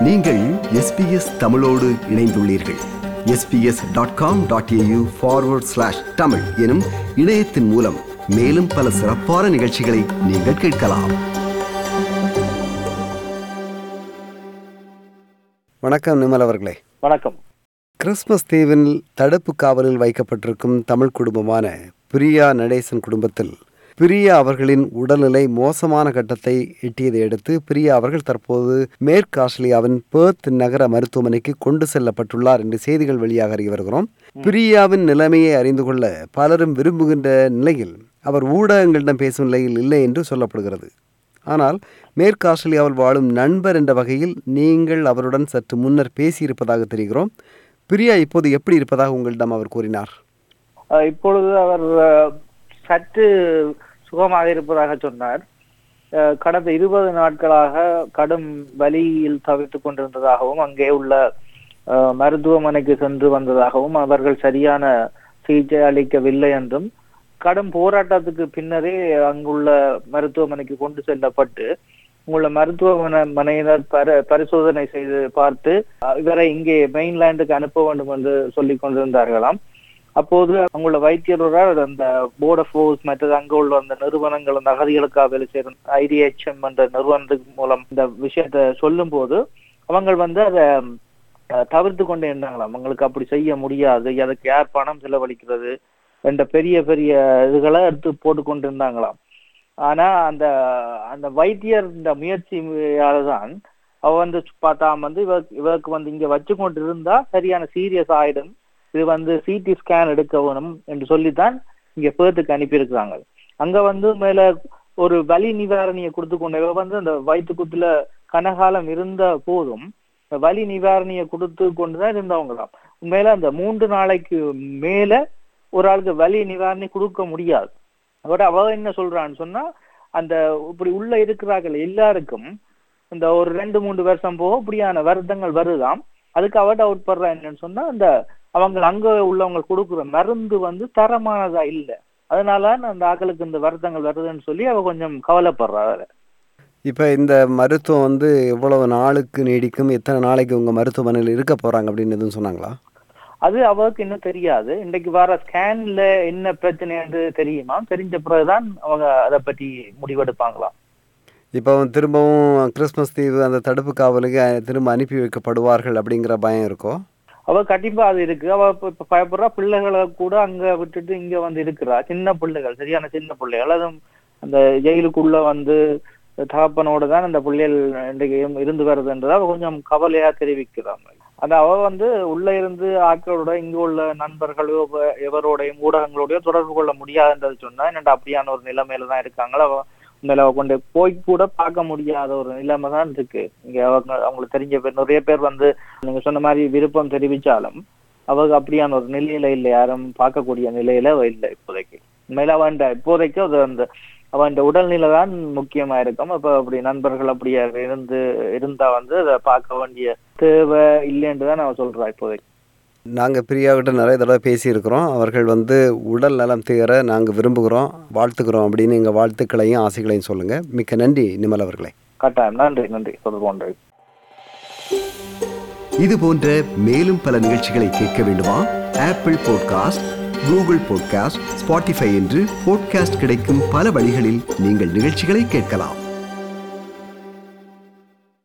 நீங்கள் எஸ்பிஎஸ் தமிழோடு இணைந்துள்ளீர்கள் SBS dot com dot AU forward slash Tamil எனும் இணையத்தின் மூலம் மேலும் பல சிறப்பான நிகழ்ச்சிகளை நீங்கள் கேட்கலாம் வணக்கம் நிமல் அவர்களே வணக்கம் கிறிஸ்மஸ் தீவில் தடுப்பு காவலில் வைக்கப்பட்டிருக்கும் தமிழ் குடும்பமான பிரியா நடேசன் குடும்பத்தில் பிரியா அவர்களின் உடல்நிலை மோசமான கட்டத்தை எட்டியதை அடுத்து பிரியா அவர்கள் தற்போது மேற்கு ஆஸ்திரேலியாவின் பேர்த் நகர மருத்துவமனைக்கு கொண்டு செல்லப்பட்டுள்ளார் என்று செய்திகள் வெளியாக அறிய வருகிறோம் பிரியாவின் நிலைமையை அறிந்து கொள்ள பலரும் விரும்புகின்ற நிலையில் அவர் ஊடகங்களிடம் பேசும் நிலையில் இல்லை என்று சொல்லப்படுகிறது ஆனால் மேற்கு ஆஸ்திரேலியாவில் வாழும் நண்பர் என்ற வகையில் நீங்கள் அவருடன் சற்று முன்னர் பேசியிருப்பதாக தெரிகிறோம் பிரியா இப்போது எப்படி இருப்பதாக உங்களிடம் அவர் கூறினார் அஹ் இப்பொழுது அவர் அஹ், சற்று சுகமாக இருப்பதாக சொன்னார் அஹ், கடந்த இருபது நாட்களாக கடும் வலியில் தவித்துக் கொண்டிருந்ததாகவும் அங்கே உள்ள அஹ், மருத்துவமனைக்கு சென்று வந்ததாகவும் அவர்கள் சரியான சிகிச்சை அளிக்கவில்லை என்றும் கடும் போராட்டத்துக்கு பின்னரே அங்குள்ள மருத்துவமனைக்கு கொண்டு செல்லப்பட்டு உள்ள மருத்துவமனையினர் பர பரிசோதனை செய்து பார்த்து அஹ், இவரை இங்கே மெயின்லேண்டுக்கு அனுப்ப வேண்டும் என்று சொல்லிக் கொண்டிருந்தார்களாம் அப்போது அங்குள்ள வைத்தியர் ஒருவர் அந்த போர்ட் ஆஃப் ஃபோர்ஸ் மற்றது அங்க உள்ள அந்த நிறுவனங்கள் அந்த அகதிகளுக்காக வேலை செய்யும் ஐடிஹெச்எம் என்ற நிறுவனத்துக்கு மூலம் இந்த விஷயத்தை சொல்லும் போது அவங்க வந்து அதை அஹ், தவிர்த்து கொண்டே இருந்தாங்களாம் அவங்களுக்கு அப்படி செய்ய முடியாது அதுக்கு யார் பணம் செலவழிக்கிறது என்ற பெரிய பெரிய இதுகளை எடுத்து போட்டு கொண்டு இருந்தாங்களாம் ஆனா அந்த அந்த வைத்தியர் இந்த முயற்சியால தான் அவ வந்து பார்த்தா வந்து இவ இவருக்கு வந்து இங்க வச்சு கொண்டு இருந்தா சரியான சீரியஸ் ஆயிடும் இது வந்து சிடி ஸ்கேன் எடுக்க வேணும் என்று சொல்லித்தான் இங்க பேர்த்துக்கு அனுப்பியிருக்கிறாங்க அங்க வந்து மேல ஒரு வலி நிவாரணியை கொடுத்து கொண்டு இவ வந்து அந்த வயிற்று குத்துல கனகாலம் இருந்த போதும் இந்த வலி நிவாரணியை கொடுத்து கொண்டுதான் இருந்தவங்களாம் உண்மையில அந்த மூன்று நாளைக்கு மேல ஒரு ஆளுக்கு வலி நிவாரணி கொடுக்க முடியாது அதோட அவ என்ன சொல்றான்னு சொன்னா அந்த இப்படி உள்ள இருக்கிறார்கள் எல்லாருக்கும் இந்த ஒரு ரெண்டு மூணு வருஷம் போக இப்படியான வருத்தங்கள் வருதாம் அதுக்கு அவ டவுட் படுறா என்னன்னு சொன்னா அந்த அவங்க அங்க உள்ளவங்க கொடுக்குற மருந்து வந்து தரமானதா இல்ல அதனால அந்த ஆக்களுக்கு இந்த வருத்தங்கள் வருதுன்னு சொல்லி அவ கொஞ்சம் கவலைப்படுறா அதுல. இப்போ இந்த மருத்துவம் வந்து எவ்வளவு நாளுக்கு நீடிக்கும் எத்தனை நாளைக்கு உங்கள் மருத்துவமனையில் இருக்க போகிறாங்க அப்படின்னு எதுவும் சொன்னாங்களா அது அவருக்கு இன்னும் தெரியாது இன்னைக்கு வர ஸ்கேன்ல என்ன பிரச்சனை என்று தெரியுமா தெரிஞ்ச பிறகுதான் அவங்க அதை பற்றி முடிவெடுப்பாங்களாம் இப்போ திரும்பவும் கிறிஸ்மஸ் தீவு அந்த தடுப்பு காவலுக்கு அஹ், திரும்ப அனுப்பி வைக்கப்படுவார்கள் அப்படிங்கிற பயம் இருக்கோ அவ கண்டிப்பா அது இருக்கு அவ இப்ப இப்ப பயப்படுறா பிள்ளைகளை கூட அங்க விட்டுட்டு இங்க வந்து இருக்கிறா சின்ன பிள்ளைகள் சரியான சின்ன பிள்ளைகள் அதுவும் அந்த ஜெயிலுக்குள்ள வந்து தகப்பனோட தான் அந்த பிள்ளைகள் இன்றைக்கு இருந்து வருதுன்றத அவ கொஞ்சம் கவலையா தெரிவிக்கிறாங்க அது அவ வந்து உள்ள இருந்து ஆட்களோட இங்க உள்ள நண்பர்களோ எவ- எவரோடையும் ஊடகங்களோடயோ தொடர்பு கொள்ள முடியாதுன்றது சொன்னா என்னடா அப்படியான ஒரு நிலைமையில தான் இருக்காங்களா அவ உண்மையில அவ கொண்டு போய் கூட பார்க்க முடியாத ஒரு நிலைமை தான் இருக்கு இங்க அவங்க அவங்களுக்கு தெரிஞ்ச பேர் நிறைய பேர் வந்து நீங்க சொன்ன மாதிரி விருப்பம் தெரிவிச்சாலும் அவங்க அப்படியான ஒரு நிலையில இல்லை யாரும் பார்க்கக்கூடிய நிலையில அவ இல்லை இப்போதைக்கு உண்மையில அவன் இப்போதைக்கு அது அந்த அவன் உடல்நிலை தான் முக்கியமா இருக்கும் அப்ப அப்படி நண்பர்கள் அப்படியே இருந்து இருந்தா வந்து அதை பார்க்க வேண்டிய தேவை இல்லைன்னு தான் அவன் சொல்றா இப்போதைக்கு நாங்கள் பிரியாவிட்ட நிறைய தடவை பேசியிருக்கிறோம் அவர்கள் வந்து உடல் நலம் தீர நாங்கள் விரும்புகிறோம் வாழ்த்துக்கிறோம் அப்படின்னு எங்கள் வாழ்த்துக்களையும் ஆசைகளையும் சொல்லுங்கள் மிக்க நன்றி நிமல் அவர்களே கட்டாயம் நன்றி நன்றி தொடர்பு கொண்டது இது போன்ற மேலும் பல நிகழ்ச்சிகளை கேட்க வேண்டுமா Apple podcast Google podcast Spotify என்று பாட்காஸ்ட் கிடைக்கும் பல வழிகளில் நீங்கள் நிகழ்ச்சிகளை கேட்கலாம்